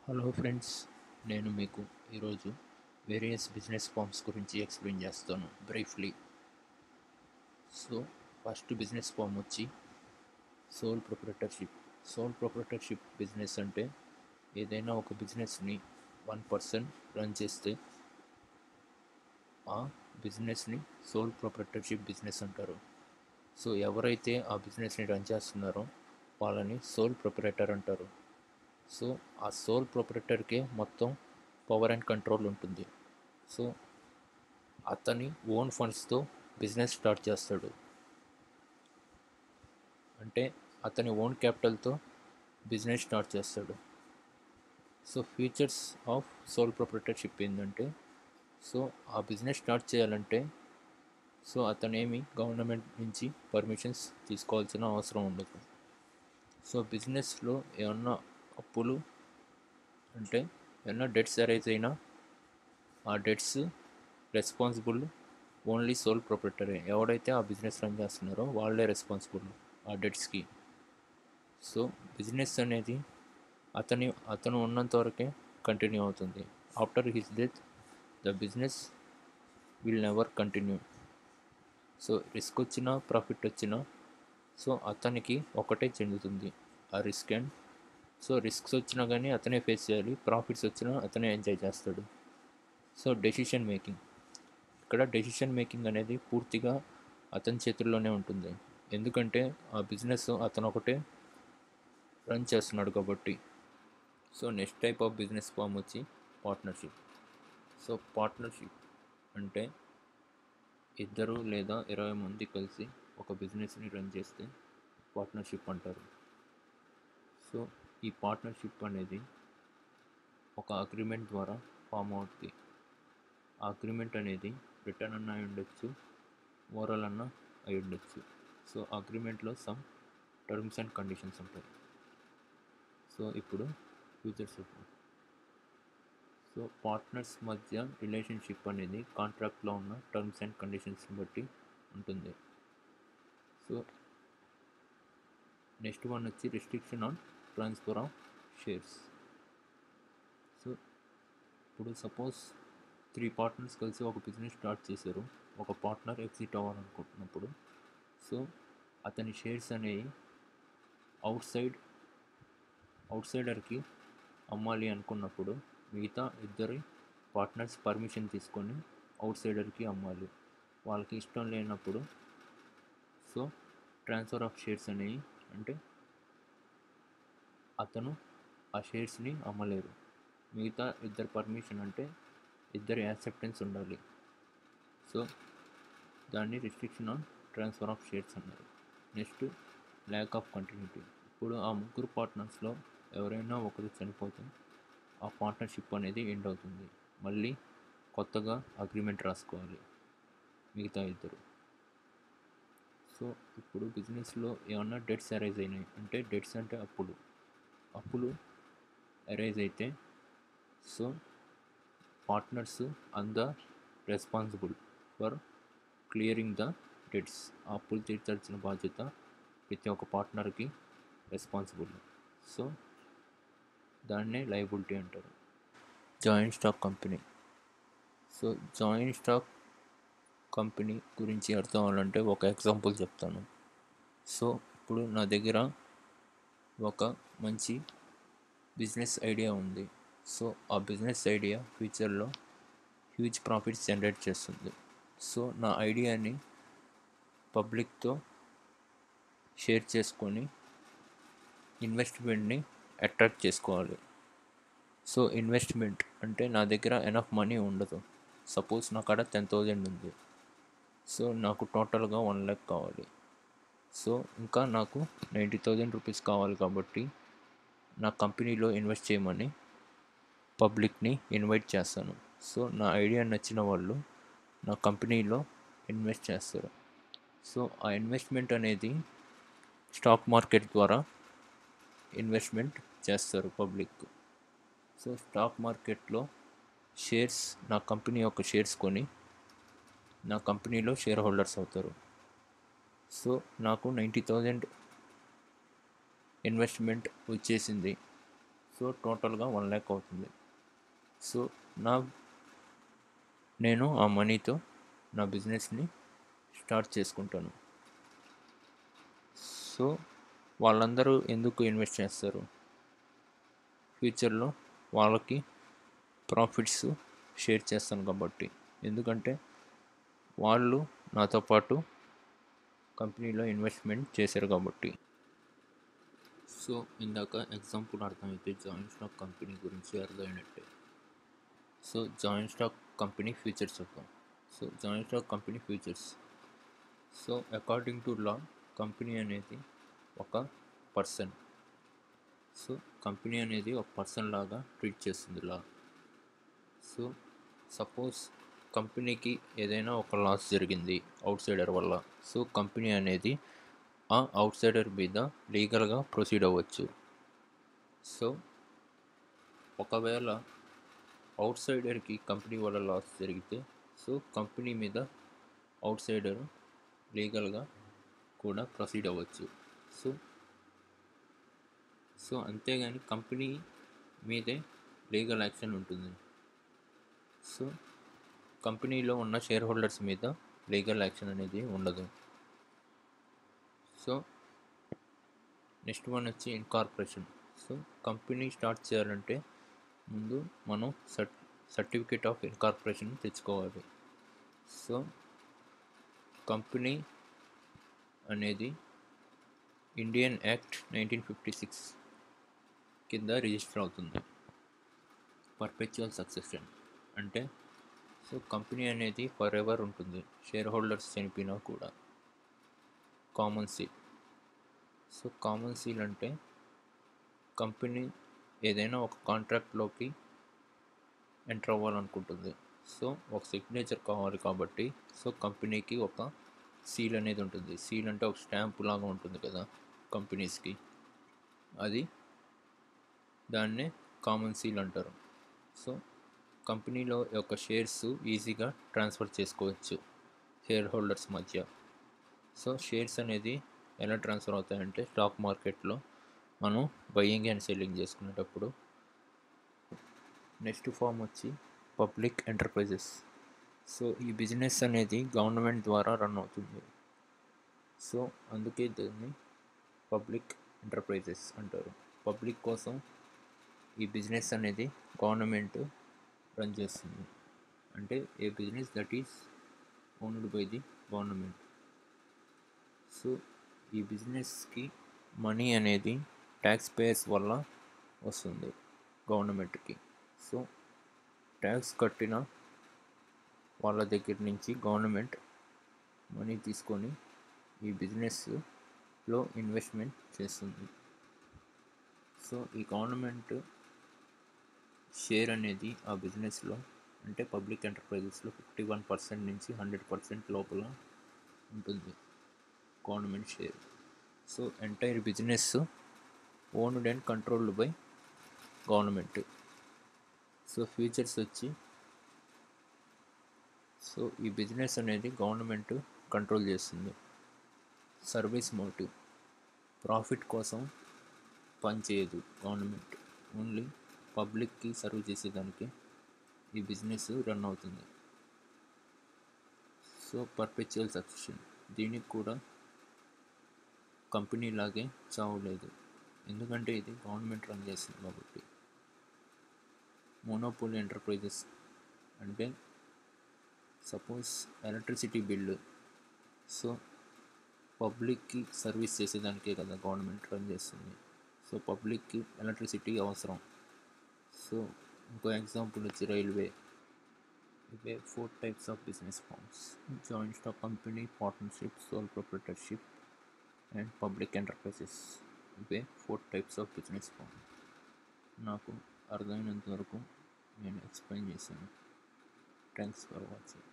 hello friends నేను మీకు ఈరోజు వేరియస్ బిజినెస్ ఫార్మ్స్ గురించి ఎక్స్ప్లెయిన్ చేస్తాను briefly so first business form వచ్చి sole proprietorship sole proprietorship business అంటే ఏదైనా ఒక బిజినెస్ని వన్ పర్సన్ రన్ చేస్తే ఆ బిజినెస్ని సోల్ ప్రొపరేటర్షిప్ బిజినెస్ అంటారు సో ఎవరైతే ఆ బిజినెస్ని రన్ చేస్తున్నారో వాళ్ళని సోల్ ప్రొపరేటర్ అంటారు సో ఆ సోల్ ప్రొపరేటర్కే మొత్తం పవర్ అండ్ కంట్రోల్ ఉంటుంది సో అతని ఓన్ ఫండ్స్తో బిజినెస్ స్టార్ట్ చేస్తాడు అంటే అతని ఓన్ క్యాపిటల్తో బిజినెస్ స్టార్ట్ చేస్తాడు so features of sole proprietorship ఏంటంటే సో ఆ బిజినెస్ స్టార్ట్ చేయాలంటే సో అతనేమి గవర్నమెంట్ నుంచి పర్మిషన్స్ తీసుకోవాల్సిన అవసరం ఉండదు సో బిజినెస్లో ఏమన్నా అప్పులు అంటే ఏమన్నా డెట్స్ అరైజ్ అయినా ఆ డెట్స్ రెస్పాన్సిబుల్ ఓన్లీ సోల్ ప్రొపరేటరే ఎవడైతే ఆ బిజినెస్ రన్ చేస్తున్నారో వాళ్ళే రెస్పాన్సిబుల్ ఆ డెట్స్కి సో బిజినెస్ అనేది అతని అతను ఉన్నంత వరకే కంటిన్యూ అవుతుంది after his death the business will never continue so risk వచ్చినా ప్రాఫిట్ వచ్చినా సో అతనికి ఒకటే చెందుతుంది ఆ రిస్క్ అండ్ సో రిస్క్స్ వచ్చినా కానీ అతనే ఫేస్ చేయాలి ప్రాఫిట్స్ వచ్చినా అతనే ఎంజాయ్ చేస్తాడు సో డెసిషన్ మేకింగ్ ఇక్కడ డెసిషన్ మేకింగ్ అనేది పూర్తిగా అతని చేతుల్లోనే ఉంటుంది ఎందుకంటే ఆ బిజినెస్ అతను ఒకటే రన్ చేస్తున్నాడు కాబట్టి so next type of business form వచ్చి పార్ట్నర్షిప్ సో పార్ట్నర్షిప్ అంటే ఇద్దరు లేదా ఇరవై మంది కలిసి ఒక బిజినెస్ని రన్ చేస్తే పార్ట్నర్షిప్ అంటారు సో ఈ పార్ట్నర్షిప్ అనేది ఒక అగ్రిమెంట్ ద్వారా ఫామ్ అవుతుంది ఆ అగ్రిమెంట్ అనేది రిటర్న్ అన్న అయి ఉండొచ్చు ఓరల్ అన్న అయి ఉండొచ్చు సో అగ్రిమెంట్లో సమ్ టర్మ్స్ అండ్ కండిషన్స్ ఉంటాయి సో ఇప్పుడు ఫ్యూచర్స్ సో పార్ట్నర్స్ మధ్య రిలేషన్షిప్ అనేది కాంట్రాక్ట్లో ఉన్న టర్మ్స్ అండ్ కండిషన్స్ని బట్టి ఉంటుంది సో నెక్స్ట్ వన్ వచ్చి restriction on transfer of shares so ఇప్పుడు సపోజ్ త్రీ పార్ట్నర్స్ కలిసి ఒక బిజినెస్ స్టార్ట్ చేశారు ఒక పార్ట్నర్ ఎగ్జిట్ అవ్వాలనుకుంటున్నప్పుడు సో అతని షేర్స్ అనేవి అవుట్ సైడ్ అవుట్ సైడర్కి అమ్మాలి అనుకున్నప్పుడు మిగతా ఇద్దరి పార్ట్నర్స్ పర్మిషన్ తీసుకొని అవుట్ సైడర్కి అమ్మాలి వాళ్ళకి ఇష్టం లేనప్పుడు సో ట్రాన్స్ఫర్ ఆఫ్ షేర్స్ అనేవి అంటే అతను ఆ షేర్స్ని అమ్మలేరు మిగతా ఇద్దరు పర్మిషన్ అంటే ఇద్దరి యాక్సెప్టెన్స్ ఉండాలి సో దాన్ని restriction on transfer of shares అన్నారు నెక్స్ట్ ల్యాక్ ఆఫ్ కంటిన్యూటీ ఇప్పుడు ఆ ముగ్గురు పార్ట్నర్స్లో ఎవరైనా ఒకరు చనిపోతే ఆ పార్ట్నర్షిప్ అనేది ఎండ్ అవుతుంది మళ్ళీ కొత్తగా అగ్రిమెంట్ రాసుకోవాలి మిగతా ఇద్దరు సో ఇప్పుడు బిజినెస్లో ఏమన్నా డెట్స్ అరైజ్ అయినాయి అంటే డెట్స్ అంటే అప్పులు అప్పులు అరైజ్ అయితే సో పార్ట్నర్స్ అంద responsible for clearing the debts ఆ అప్పులు తీర్చాల్సిన బాధ్యత ప్రతి ఒక్క పార్ట్నర్కి రెస్పాన్సిబుల్ సో దాన్నే లైబిలిటీ అంటారు joint stock company so joint stock company గురించి అర్థం అవ్వాలంటే ఒక ఎగ్జాంపుల్ చెప్తాను సో ఇప్పుడు నా దగ్గర ఒక మంచి బిజినెస్ ఐడియా ఉంది సో ఆ బిజినెస్ ఐడియా ఫ్యూచర్లో హ్యూజ్ ప్రాఫిట్స్ జనరేట్ చేస్తుంది సో నా ఐడియాని పబ్లిక్తో షేర్ చేసుకొని ఇన్వెస్ట్మెంట్ని అట్రాక్ట్ చేసుకోవాలి సో ఇన్వెస్ట్మెంట్ అంటే నా దగ్గర ఎనఫ్ మనీ ఉండదు సపోజ్ నా కాడ టెన్ థౌజండ్ ఉంది సో నాకు టోటల్గా వన్ ల్యాక్ కావాలి సో ఇంకా నాకు నైంటీ థౌజండ్ రూపీస్ కావాలి కాబట్టి నా కంపెనీలో ఇన్వెస్ట్ చేయమని పబ్లిక్ని ఇన్వైట్ చేస్తాను సో నా ఐడియా నచ్చిన వాళ్ళు నా కంపెనీలో ఇన్వెస్ట్ చేస్తారు సో ఆ ఇన్వెస్ట్మెంట్ అనేది స్టాక్ మార్కెట్ ద్వారా ఇన్వెస్ట్మెంట్ చేస్తారు పబ్లిక్ సో స్టాక్ మార్కెట్లో షేర్స్ నా కంపెనీ యొక్క షేర్స్ కొని నా కంపెనీలో షేర్ హోల్డర్స్ అవుతారు సో నాకు నైంటీ థౌజండ్ ఇన్వెస్ట్మెంట్ వచ్చేసింది సో టోటల్గా వన్ ల్యాక్ అవుతుంది సో నా నేను ఆ మనీతో నా బిజినెస్ని స్టార్ట్ చేసుకుంటాను సో వాళ్ళందరూ ఎందుకు ఇన్వెస్ట్ చేస్తారు ఫ్యూచర్లో వాళ్ళకి ప్రాఫిట్స్ షేర్ చేస్తాను కాబట్టి ఎందుకంటే వాళ్ళు నాతో పాటు కంపెనీలో ఇన్వెస్ట్మెంట్ చేశారు కాబట్టి సో ఇందాక ఎగ్జాంపుల్ అర్థమైతే జాయింట్ స్టాక్ కంపెనీ గురించి అర్థమైనట్టే so joint stock company futures చూద్దాం so joint stock company futures so according to law company అనేది ఒక పర్సన్ సో కంపెనీ అనేది ఒక పర్సన్ లాగా ట్రీట్ చేస్తుంది లా సో సపోజ్ కంపెనీకి ఏదైనా ఒక లాస్ జరిగింది అవుట్ సైడర్ వల్ల సో కంపెనీ అనేది ఆ అవుట్ సైడర్ మీద లీగల్గా ప్రొసీడ్ అవ్వచ్చు సో ఒకవేళ అవుట్ సైడర్కి కంపెనీ వల్ల లాస్ జరిగితే సో కంపెనీ మీద అవుట్ సైడర్ లీగల్గా కూడా ప్రొసీడ్ అవ్వచ్చు సో సో అంతేగాని కంపెనీ మీదే లీగల్ యాక్షన్ ఉంటుంది సో కంపెనీలో ఉన్న షేర్ హోల్డర్స్ మీద లీగల్ యాక్షన్ అనేది ఉండదు సో నెక్స్ట్ వన్ వచ్చి ఇన్కార్పొరేషన్ సో కంపెనీ స్టార్ట్ చేయాలంటే ముందు మనం సర్ట్ సర్టిఫికేట్ ఆఫ్ ఇన్కార్పొరేషన్ తెచ్చుకోవాలి సో కంపెనీ అనేది Indian act nineteen fifty six కింద రిజిస్టర్ అవుతుంది పర్పెచువల్ సక్సెషన్ అంటే సో కంపెనీ అనేది ఫర్ ఎవర్ ఉంటుంది షేర్ హోల్డర్స్ చనిపోయినా కూడా common seal so common seal అంటే కంపెనీ ఏదైనా ఒక కాంట్రాక్ట్లోకి ఎంటర్ అవ్వాలనుకుంటుంది సో ఒక సిగ్నేచర్ కావాలి కాబట్టి సో కంపెనీకి ఒక సీల్ అనేది ఉంటుంది సీల్ అంటే ఒక స్టాంప్ లాగా ఉంటుంది కదా కంపెనీస్కి అది దాన్నే కామన్ సీల్ అంటారు సో కంపెనీలో యొక్క షేర్స్ ఈజీగా ట్రాన్స్ఫర్ చేసుకోవచ్చు షేర్ హోల్డర్స్ మధ్య సో షేర్స్ అనేది ఎలా ట్రాన్స్ఫర్ అవుతాయంటే స్టాక్ మార్కెట్లో మనం బయ్యింగ్ అండ్ సెల్లింగ్ చేసుకునేటప్పుడు నెక్స్ట్ ఫామ్ వచ్చి పబ్లిక్ ఎంటర్ప్రైజెస్ సో ఈ బిజినెస్ అనేది గవర్నమెంట్ ద్వారా రన్ అవుతుంది సో అందుకే దీన్ని పబ్లిక్ ఎంటర్ప్రైజెస్ అంటారు పబ్లిక్ కోసం ఈ బిజినెస్ అనేది గవర్నమెంట్ రన్ చేస్తుంది అంటే a business that is owned by the government so ఈ బిజినెస్కి మనీ అనేది ట్యాక్స్ పేయర్స్ వల్ల వస్తుంది గవర్నమెంట్కి సో ట్యాక్స్ కట్టిన వాళ్ళ దగ్గర నుంచి గవర్నమెంట్ మనీ తీసుకొని ఈ బిజినెస్లో ఇన్వెస్ట్మెంట్ చేస్తుంది సో ఈ గవర్నమెంట్ షేర్ అనేది ఆ బిజినెస్లో అంటే పబ్లిక్ ఎంటర్ప్రైజెస్లో ఫిఫ్టీ వన్ పర్సెంట్ నుంచి హండ్రెడ్ పర్సెంట్ లోపల ఉంటుంది government share so entire business owned and controlled by government so futures వచ్చి సో ఈ బిజినెస్ అనేది గవర్నమెంట్ కంట్రోల్ చేస్తుంది సర్వీస్ మోటివ్ ప్రాఫిట్ కోసం పనిచేయదు గవర్నమెంట్ ఓన్లీ పబ్లిక్కి సర్వ్ చేసేదానికి ఈ బిజినెస్ రన్ అవుతుంది సో పర్పెచువల్ సక్సెషన్ దీనికి కూడా కంపెనీ లాగే చావు లేదు ఎందుకంటే ఇది గవర్నమెంట్ రన్ చేస్తుంది కాబట్టి మోనోపోలీ ఎంటర్ప్రైజెస్ అంటే సపోజ్ ఎలక్ట్రిసిటీ బిల్లు సో పబ్లిక్కి సర్వీస్ చేసేదానికే కదా గవర్నమెంట్ రన్ చేస్తుంది సో పబ్లిక్కి ఎలక్ట్రిసిటీ అవసరం సో ఇంకో ఎగ్జాంపుల్ వచ్చి రైల్వే ఇవే four types of business forms joint stock company partnership sole proprietorship and public enterprises ఇవే four types of business form నాకు అర్థమైనంత వరకు నేను ఎక్స్ప్లెయిన్ చేశాను థ్యాంక్స్ ఫర్ వాచింగ్